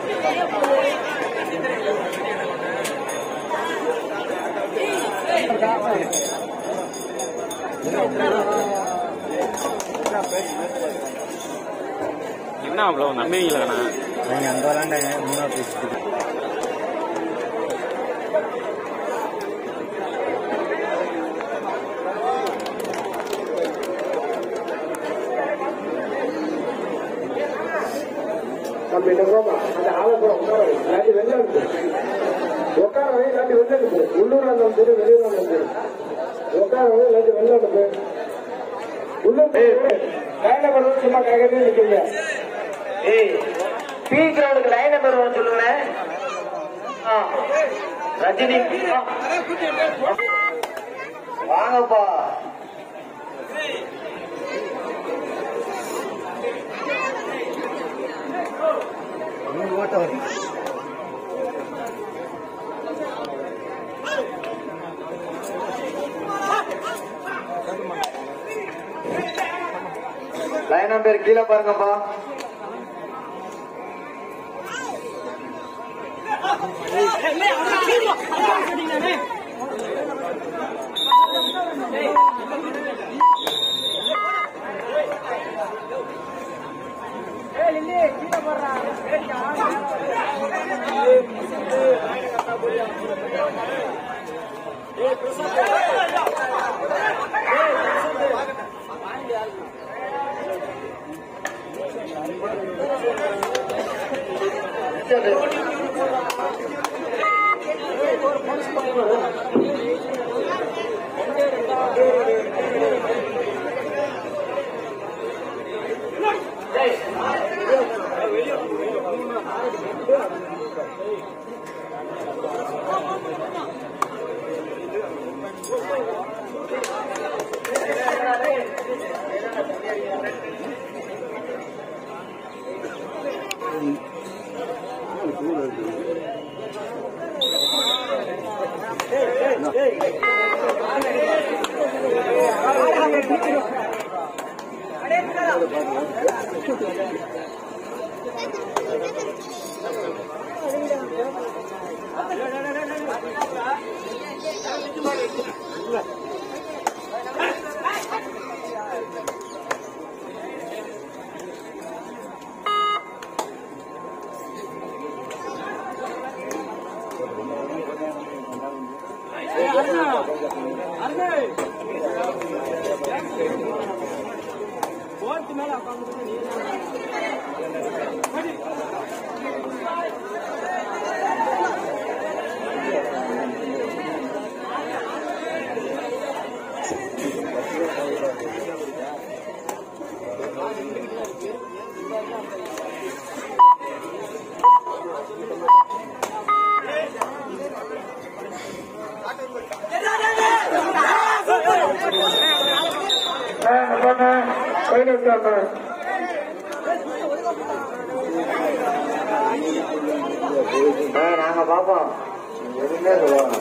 என்ன அவ்வளோ நம்புவீங்களா அவங்க அந்த விளாண்டாங்க மூணாவது பேசிட்டு நம்ம இந்த போமா அந்த ஆலப்புறம் உட்கார வை. இல்லாட்டி வெளில இருக்கு உட்கார வை இல்லாட்டி வெளில இருக்கு உள்ளூர் இருந்தாலும் சரி வெளியூர் இருந்தாலும் சரி உட்கார வை இல்லாட்டி வெளில இருக்கு உள்ளூர் லைன் நம்பர் சும்மா கேட்கறதே நிற்கிறீங்க ஏய் பி கிரவுண்டுக்கு லைன் நம்பர் ஒன்று சொல்லுங்க ஆ, ரஜினி ஆ. வாங்கப்பா மூணு ஓட்டம் வரும் லைன் நம்பர் கீழே பாருங்கப்பா கையில் விட்டாங்க ஆ, நாங்க பாப்போம் எதுவுமே சொல்லுவாங்க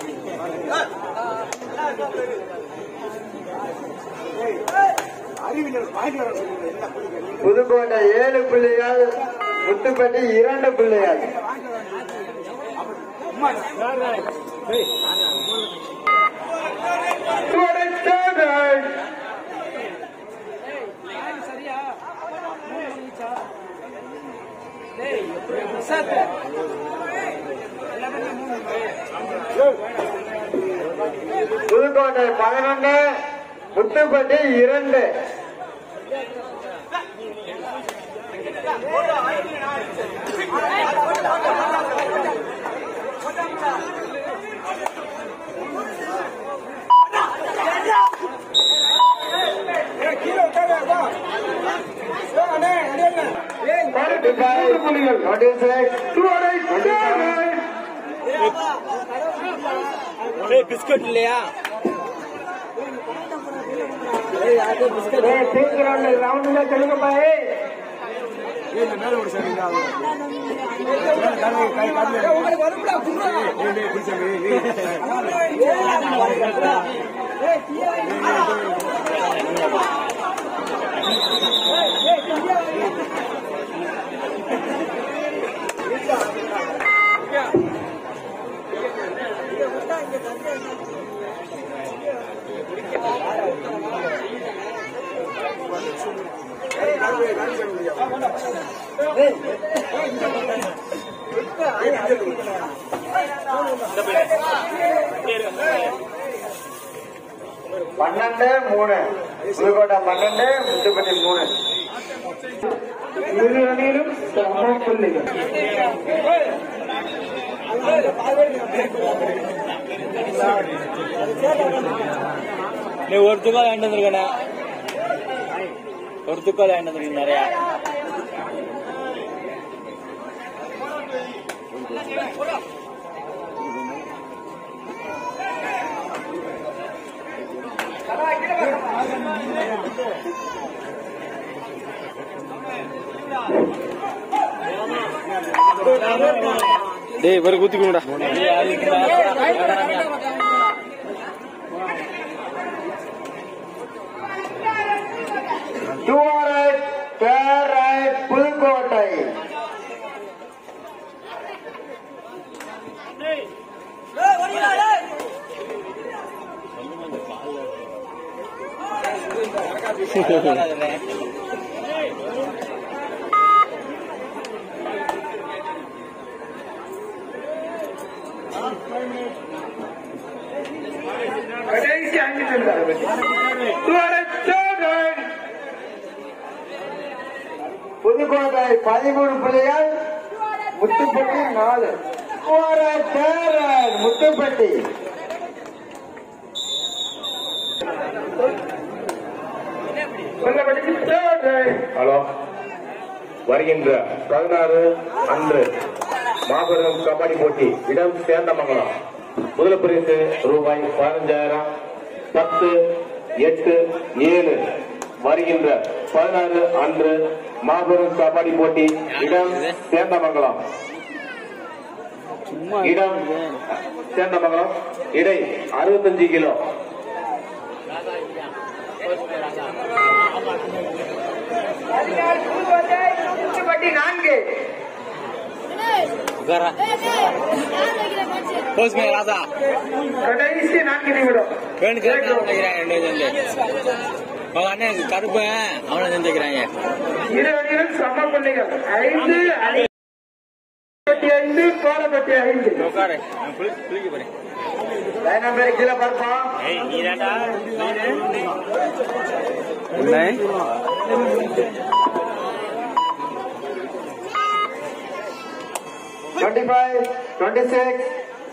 அறிவில்லை புதுக்கோட்டை ஏழு புள்ளிகள் முத்துப்பட்டி இரண்டு புள்ளிகள் புதுக்கோட்டை பதினொன்று முத்துப்பட்டி இரண்டு புள்ளிகள் பிஸ்கட் இல்லையா ரவுண்ட்ல சொல்லுங்கப்பா ஏய். பன்னெண்டு மூணு புதுக்கோட்டை பன்னெண்டு முத்துப்பட்டி மூணு இரு அணியிலும் சம புள்ளிகள் நீ ஒரு துக்கால் வாங்கிட்டு வந்திருக்கண்ணே ஒரு துக்கால் வாங்கிட்டு வந்திருக்கீங்க நிறையா டேய் இவரை குத்திக்கணும்டா two right third right Pudukkottai கடைசி அஞ்சு புதுக்கோட்டை பதிமூணு புள்ளிகள் முத்துப்பட்டி நாலு Two right, third right, Muthupatti hello வருகின்ற பதினாறு அன்று மாபெரும் கபடி போட்டி இடம் சேந்தமங்கலம் முதல் பரிசு ரூபாய் பதினஞ்சாயிரம் பத்து எட்டு ஏழு வருகின்ற பதினாறு அன்று மாபெரும் கபடி போட்டி இடம் சேந்தமங்கலம் இடம் சேந்தமங்கலம் இடை அறுபத்தஞ்சு கிலோ முத்துப்பட்டி நான்கு போஸ்மே ராதா கடைசி நான்கு நிமிடம் வேணுக்கு நினைக்கிறாங்க ரெண்டு சேர்ந்து அவங்க அண்ணன் கருப்பு அவனை செஞ்சுக்கிறாங்க இரு அணியிலும் சம புள்ளிகள் ஐந்து ஐம்பத்தி ஐந்து கோலப்பட்டி ஐந்து உட்காரு நான் குளி- குளிக்க போறேன் லைன் நம்பர் கீழே பார்ப்போம் ஏய் நீதான்டா டுவெண்ட்டி ஃபைவ் டுவெண்ட்டி சிக்ஸ்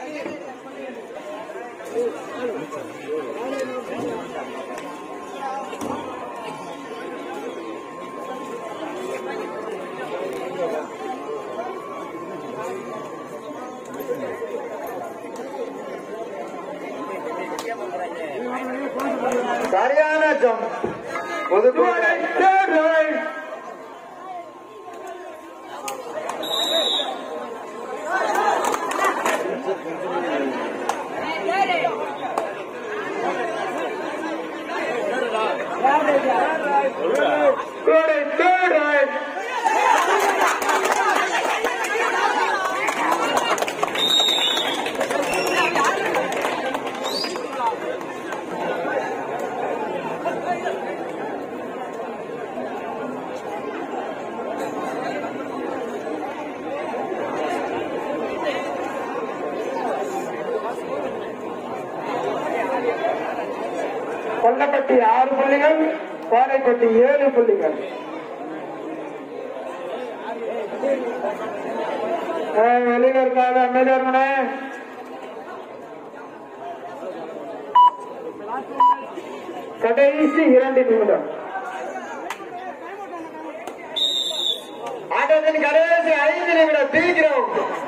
சரியான ஜம் புதுக்கோட்டை பாறைப்பட்டி ஏழு புள்ளிகள் ஆ, வெளியில இருக்காத அமைதியா இருக்கணே கடைசி இரண்டு நிமிடம் ஆட்டத்தின் கடைசி ஐந்து நிமிடம் தீக்கிறோம்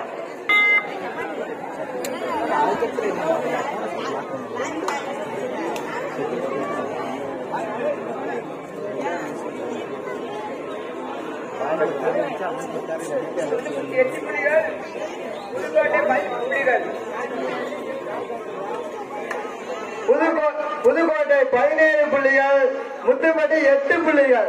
எட்டு புள்ளிகள் புதுக்கோட்டை பதிமூணு புள்ளிகள் புதுக்கோ- புதுக்கோட்டை பதினேழு புள்ளிகள் முத்துப்பட்டி எட்டு புள்ளிகள்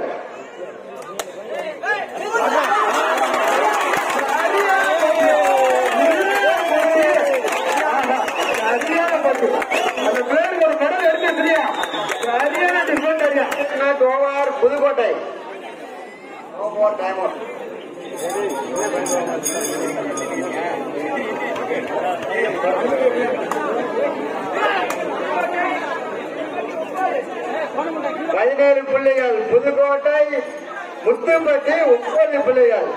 சரியான பட்டு. அந்த பிளேயருக்கு ஒரு மெடல் எடுத்து வச்சிருக்கியா? சரியான டிஃபெண்ட் அடியா. Not over Pudukkottai No more time out. பதினேழு புள்ளிகள் புதுக்கோட்டை முத்துப்பட்டி முப்பது புள்ளிகள்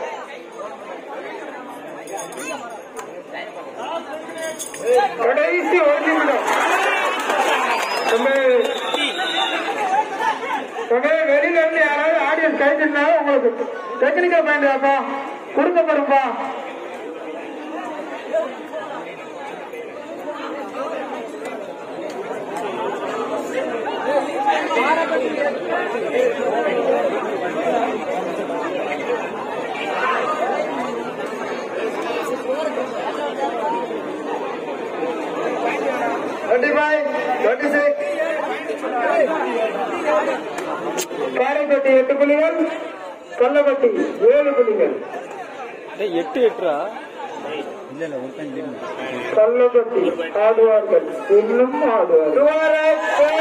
கடைசி ஒரு நிமிடம் நம்ம நம்ம வெளியில இருந்து யாராவது ஆடியன்ஸ் கைதுனா உங்களுக்கு டெக்னிக்கல் பாயிண்டாப்பா கொடுக்க பாருப்பா twenty five twenty six Karaipatti எட்டு புள்ளிகள் கொல்லப்பட்டி ஏழு புள்ளிகள் எட்டு எட்டுரா இல்ல இல்ல ஒரு டைம் லீவ் கொல்லப்பட்டி ஆடுவார்கள் இன்னும் ஆடுவார்கள்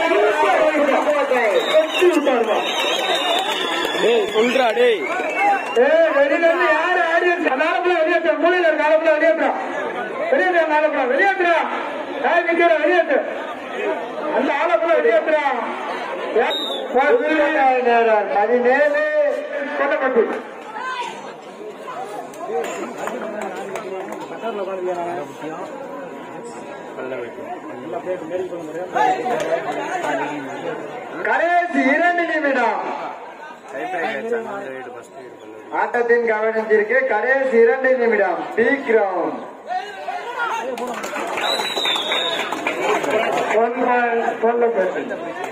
வெற்றி விட்டாருமா டேய் சொல்றா டேய் ஏ வெளியில இருந்து யாரு ஆடியன்ஸ் நாலப்புல வெளியேற்ற மூலையில இருக்க நாலப்புல வெளியேற்றா வெளியேற்றா நாலப்புல வெளியேற்றா யார் நிக்கிற வெளியேற்று அந்த ஆலப்புல வெளியேற்றா பதினேழு கொல்லப்பட்டி கடைசி இரண்டு நிமிடம் ஆட்டத்தின் கவனத்திற்கு கடைசி இரண்டு நிமிடம் பி கிரவுண்ட் கொல்லப்பட்டி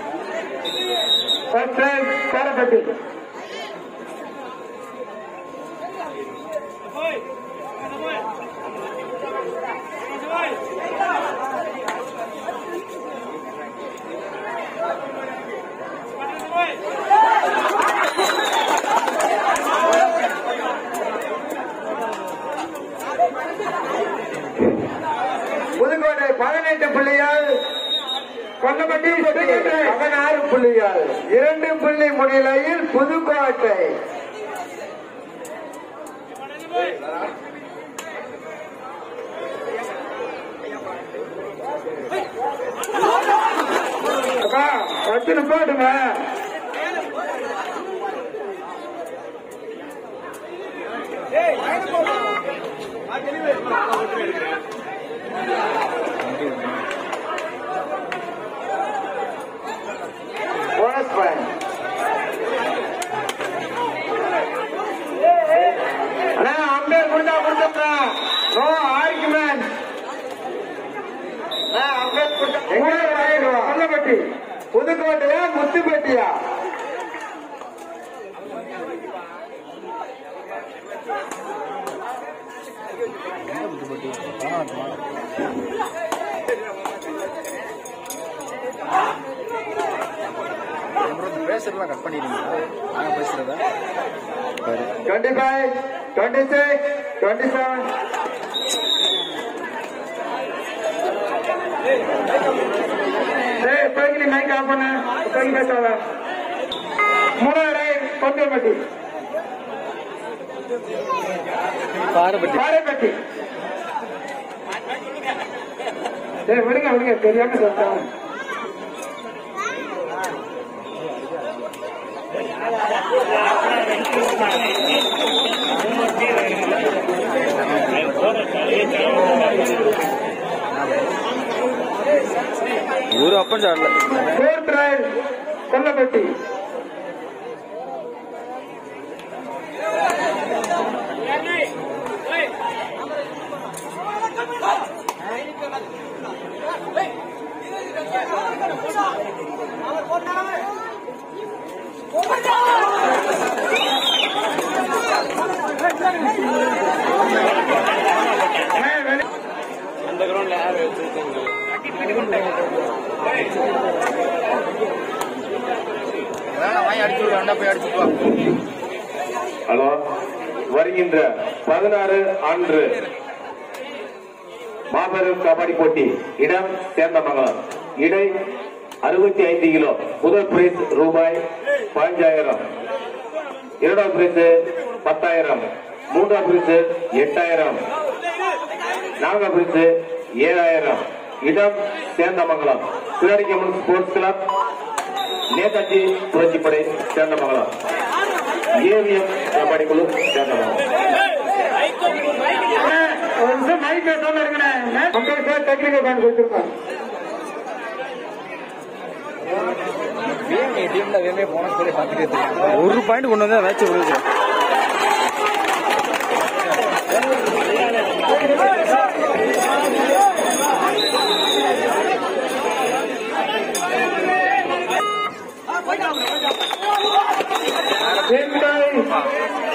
கொல்லப்பட்டி புதுக்கோட்டை பதினெட்டு புள்ளிகள் கொல்லப்பட்டி பதினாறு புள்ளிகள் இரண்டு புள்ளி முன்னிலையில் புதுக்கோட்டை அக்கா, வச்சு நிப்பாட்டுங்க போனஸ் பாயிண்ட் அண்ணா அம்பேர் கொடுத்தா கொடுத்தா நோ ஆர்குமெண்ட் அம்பேர் கொடுத்தா கொல்லப்பட்டி புதுக்கோட்டையா முத்துப்பட்டியா பேசுறதுலாம் கட் பண்ணிடுங்களா நாங்க பேசுறதா twenty five twenty six twenty seven இப்போதைக்கு நீ மைக் ஆஃப் பண்ணு இப்போதைக்கு பேசாத மூணாயிரம் கொண்டப்பட்டி பாரபட்டி பாறைப்பட்டி ஏய் விடுங்க விடுங்க தெரியாம சொல்லிட்டாங்க ஒரு அப்பன் சாடல ஃபோர்த் ரைட் கொல்லப்பட்டி அந்த கிரௌண்ட்ல யார் வச்சிருக்காங்க வேணா வாங்கி அடிச்சு விடு ரெண்டா போய் அடிச்சுட்டு வா ஹலோ வருகின்ற பதினாறு அன்று மாபெரும் கபடி போட்டி இடம் சேந்தமங்கலம் இடை அறுபத்தி ஐந்து கிலோ முதல் பிரைஸ் ரூபாய் பதினஞ்சாயிரம் இரண்டாவது பிரைஸ் பத்தாயிரம் மூன்றாவது பிரைஸ் எட்டாயிரம் நான்காவது பிரைஸ் ஏழாயிரம் இடம் சேந்தமங்கலம் சிவரிக்கம்மன் ஸ்போர்ட்ஸ் கிளப் நேதாஜி புரட்சிப்படை சேந்தமங்கலம் ஏவிஎம் கபடி குழு சேந்தமங்கலம் ஒரு நிமிஷம் மைக் பேசாம இருக்கணே ஐம்பது சார் டெக்னிக்கல் பேண்ட் கொடுத்துருக்கோம் டீம்ல வேமே போன சொல்லி பார்த்துட்டே இருக்கேன் ஒரு பாயிண்ட் கொண்டு வந்தா மேட்ச் விடுது வெங்கை